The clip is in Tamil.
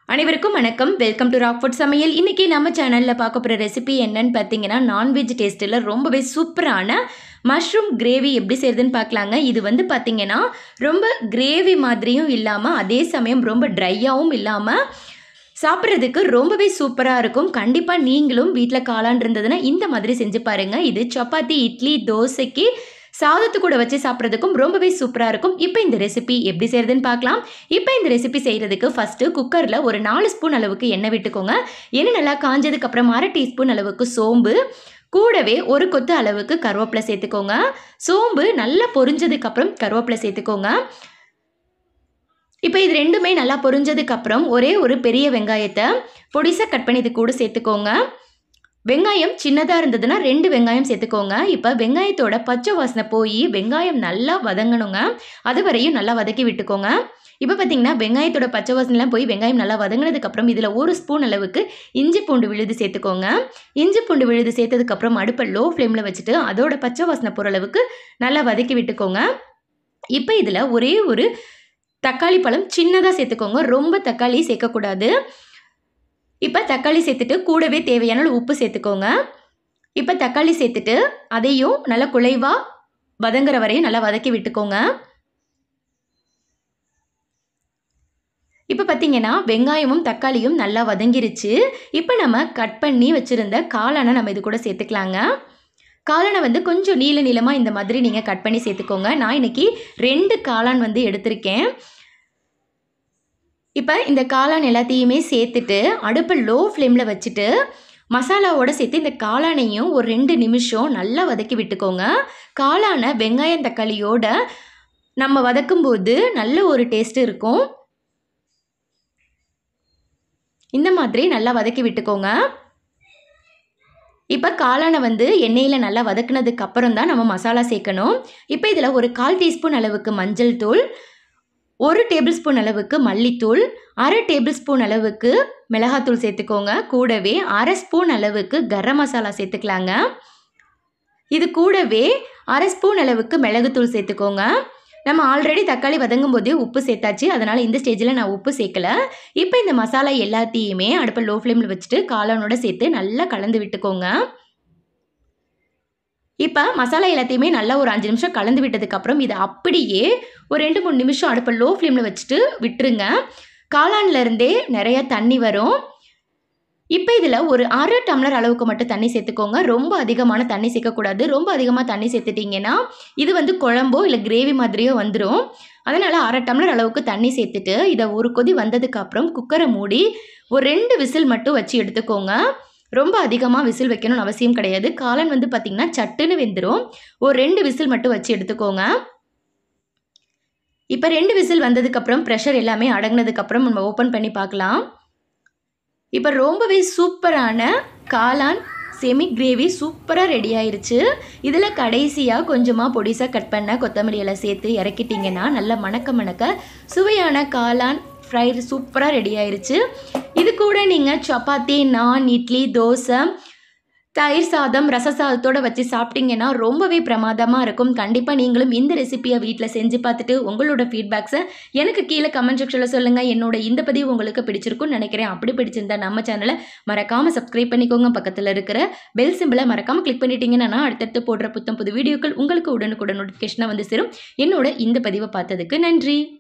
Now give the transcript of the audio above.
அனைவருக்கும் வணக்கம் வெல்கம் டு ராக்ஃபுட் சமையல் இன்றைக்கி நம்ம சேனலில் பார்க்க போகிற ரெசிபி என்னன்னு பார்த்தீங்கன்னா நான்வெஜ் டேஸ்ட்டில் ரொம்பவே சூப்பரான மஷ்ரூம் கிரேவி எப்படி செய்யுதுன்னு பார்க்கலாங்க இது வந்து பார்த்தீங்கன்னா ரொம்ப கிரேவி மாதிரியும் இல்லாமல் அதே சமயம் ரொம்ப ட்ரையாகவும் இல்லாமல் சாப்பிட்றதுக்கு ரொம்பவே சூப்பராக இருக்கும் கண்டிப்பாக நீங்களும் வீட்டில் காளான் இருந்ததுன்னா இந்த மாதிரி செஞ்சு பாருங்கள் இது சப்பாத்தி இட்லி தோசைக்கு சாதத்து கூட வச்சு சாப்பிட்றதுக்கும் ரொம்பவே சூப்பராக இருக்கும் இப்போ இந்த ரெசிபி எப்படி செய்கிறதுன்னு பார்க்கலாம் இப்போ இந்த ரெசிபி செய்கிறதுக்கு ஃபஸ்ட்டு குக்கரில் ஒரு நாலு ஸ்பூன் அளவுக்கு எண்ணெய் விட்டுக்கோங்க எண்ணெய் நல்லா காஞ்சதுக்கப்புறம் அரை டீஸ்பூன் அளவுக்கு சோம்பு கூடவே ஒரு கொத்து அளவுக்கு கருவேப்பிலை சேர்த்துக்கோங்க சோம்பு நல்லா பொரிஞ்சதுக்கப்புறம் கருவேப்பிலை சேர்த்துக்கோங்க இப்போ இது ரெண்டுமே நல்லா பொரிஞ்சதுக்கப்புறம் ஒரே ஒரு பெரிய வெங்காயத்தை பொடிசாக கட் பண்ணி இது கூட சேர்த்துக்கோங்க வெங்காயம் சின்னதாக இருந்ததுன்னா ரெண்டு வெங்காயம் சேர்த்துக்கோங்க இப்போ வெங்காயத்தோட பச்சை வாசனை போய் வெங்காயம் நல்லா வதங்கணுங்க அது வரையும் நல்லா வதக்கி விட்டுக்கோங்க இப்போ பார்த்தீங்கன்னா வெங்காயத்தோட பச்சை வாசனைலாம் போய் வெங்காயம் நல்லா வதங்கினதுக்கப்புறம் இதில் ஒரு ஸ்பூன் அளவுக்கு இஞ்சி பூண்டு விழுது சேர்த்துக்கோங்க இஞ்சி பூண்டு விழுது சேர்த்ததுக்கப்புறம் அடுப்பை லோ ஃப்ளேமில் வச்சுட்டு அதோட பச்சை வாசனை போகிற அளவுக்கு நல்லா வதக்கி விட்டுக்கோங்க இப்போ இதில் ஒரே ஒரு தக்காளி பழம் சின்னதாக சேர்த்துக்கோங்க ரொம்ப தக்காளி சேர்க்கக்கூடாது இப்போ தக்காளி சேர்த்துட்டு கூடவே தேவையான அளவு உப்பு சேர்த்துக்கோங்க இப்போ தக்காளி சேர்த்துட்டு அதையும் நல்லா குலைவாக வதங்குற வரையும் நல்லா வதக்கி விட்டுக்கோங்க இப்போ பார்த்தீங்கன்னா வெங்காயமும் தக்காளியும் நல்லா வதங்கிருச்சு இப்போ நம்ம கட் பண்ணி வச்சுருந்த காளானை நம்ம இது கூட சேர்த்துக்கலாங்க காளானை வந்து கொஞ்சம் நீள நீளமாக இந்த மாதிரி நீங்கள் கட் பண்ணி சேர்த்துக்கோங்க நான் இன்றைக்கி ரெண்டு காளான் வந்து எடுத்திருக்கேன் இப்போ இந்த காளான் எல்லாத்தையுமே சேர்த்துட்டு அடுப்பை லோ ஃப்ளேமில் வச்சுட்டு மசாலாவோட சேர்த்து இந்த காளானையும் ஒரு ரெண்டு நிமிஷம் நல்லா வதக்கி விட்டுக்கோங்க காளானை வெங்காயம் தக்காளியோட நம்ம வதக்கும்போது நல்ல ஒரு டேஸ்ட்டு இருக்கும் இந்த மாதிரி நல்லா வதக்கி விட்டுக்கோங்க இப்போ காளானை வந்து எண்ணெயில் நல்லா வதக்குனதுக்கு அப்புறம் தான் நம்ம மசாலா சேர்க்கணும் இப்போ இதில் ஒரு கால் டீஸ்பூன் அளவுக்கு மஞ்சள் தூள் ஒரு டேபிள் ஸ்பூன் அளவுக்கு மல்லித்தூள் அரை டேபிள் ஸ்பூன் அளவுக்கு மிளகாத்தூள் சேர்த்துக்கோங்க கூடவே அரை ஸ்பூன் அளவுக்கு கரம் மசாலா சேர்த்துக்கலாங்க இது கூடவே அரை ஸ்பூன் அளவுக்கு மிளகுத்தூள் சேர்த்துக்கோங்க நம்ம ஆல்ரெடி தக்காளி வதங்கும் போதே உப்பு சேர்த்தாச்சு அதனால் இந்த ஸ்டேஜில் நான் உப்பு சேர்க்கல இப்போ இந்த மசாலா எல்லாத்தையுமே அடுப்பை லோ ஃப்ளேமில் வச்சுட்டு காளானோட சேர்த்து நல்லா கலந்து விட்டுக்கோங்க இப்போ மசாலா எல்லாத்தையுமே நல்லா ஒரு அஞ்சு நிமிஷம் கலந்து விட்டதுக்கப்புறம் இதை அப்படியே ஒரு ரெண்டு மூணு நிமிஷம் அடுப்பை லோ ஃப்ளேமில் வச்சுட்டு விட்டுருங்க காளான்லேருந்தே நிறைய தண்ணி வரும் இப்போ இதில் ஒரு அரை டம்ளர் அளவுக்கு மட்டும் தண்ணி சேர்த்துக்கோங்க ரொம்ப அதிகமான தண்ணி சேர்க்கக்கூடாது ரொம்ப அதிகமாக தண்ணி சேர்த்துட்டிங்கன்னா இது வந்து குழம்போ இல்லை கிரேவி மாதிரியோ வந்துடும் அதனால் அரை டம்ளர் அளவுக்கு தண்ணி சேர்த்துட்டு இதை ஒரு கொதி வந்ததுக்கப்புறம் குக்கரை மூடி ஒரு ரெண்டு விசில் மட்டும் வச்சு எடுத்துக்கோங்க ரொம்ப அதிகமாக விசில் வைக்கணும்னு அவசியம் கிடையாது காளான் வந்து பார்த்திங்கன்னா சட்டுன்னு வெந்துடும் ஒரு ரெண்டு விசில் மட்டும் வச்சு எடுத்துக்கோங்க இப்போ ரெண்டு விசில் வந்ததுக்கப்புறம் ப்ரெஷர் எல்லாமே அடங்கினதுக்கப்புறம் நம்ம ஓப்பன் பண்ணி பார்க்கலாம் இப்போ ரொம்பவே சூப்பரான காளான் செமி கிரேவி சூப்பராக ரெடி ஆயிருச்சு இதில் கடைசியாக கொஞ்சமாக பொடிசாக கட் பண்ண கொத்தமல்லி எல்லாம் சேர்த்து இறக்கிட்டிங்கன்னா நல்லா மணக்க மணக்க சுவையான காளான் ஃப்ரைடு சூப்பராக ரெடி ஆயிருச்சு இது கூட நீங்கள் சப்பாத்தி நான் இட்லி தோசை தயிர் சாதம் ரச சாதத்தோடு வச்சு சாப்பிட்டீங்கன்னா ரொம்பவே பிரமாதமாக இருக்கும் கண்டிப்பாக நீங்களும் இந்த ரெசிப்பியை வீட்டில் செஞ்சு பார்த்துட்டு உங்களோட ஃபீட்பேக்ஸை எனக்கு கீழே கமெண்ட் செக்ஷனில் சொல்லுங்கள் என்னோட இந்த பதிவு உங்களுக்கு பிடிச்சிருக்கும்னு நினைக்கிறேன் அப்படி பிடிச்சிருந்தா நம்ம சேனலை மறக்காமல் சப்ஸ்கிரைப் பண்ணிக்கோங்க பக்கத்தில் இருக்கிற பெல் சிம்பிளை மறக்காமல் கிளிக் பண்ணிட்டீங்கன்னா நான் அடுத்தடுத்து போடுற புத்தம் புது வீடியோக்கள் உங்களுக்கு உடனுக்குடன் நோட்டிஃபிகேஷனாக வந்து சேரும் என்னோட இந்த பதிவை பார்த்ததுக்கு நன்றி